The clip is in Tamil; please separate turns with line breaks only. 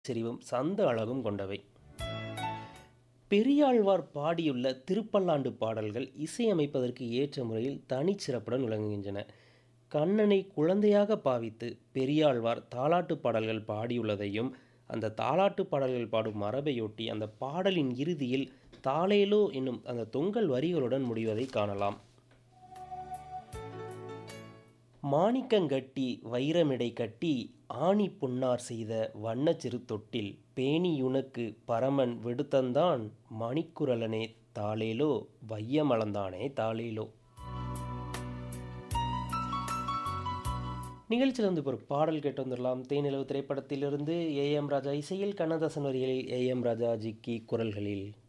செறிவும் சந்த அழகும் கொண்டவை பெரியாழ்வார் பாடியுள்ள திருப்பல்லாண்டு பாடல்கள் இசையமைப்பதற்கு ஏற்ற முறையில் தனிச்சிறப்புடன் விளங்குகின்றன கண்ணனை குழந்தையாக பாவித்து பெரியாழ்வார் தாலாட்டு பாடல்கள் பாடியுள்ளதையும் அந்த தாலாட்டு பாடல்கள் பாடும் மரபையொட்டி அந்த பாடலின் இறுதியில் தாளேலோ என்னும் அந்த தொங்கல் வரிகளுடன் முடிவதை காணலாம் மாணிக்கங்கட்டி வைரமிடை கட்டி ஆணி பொன்னார் செய்த வண்ணச் சிறு தொட்டில் பேணியுனக்கு பரமன் விடுத்தந்தான் மணிக்குரலனே தாளேலோ வையமளந்தானே தாளேலோ நிகழ்ச்சியில் வந்து இப்போ ஒரு பாடல் கேட்டு வந்துடலாம் தேனிலவு திரைப்படத்திலிருந்து ஏ எம் ராஜா இசையில் கண்ணதாசன் வரிகளில் ஏ எம் ராஜா ஜிக்கி குரல்களில்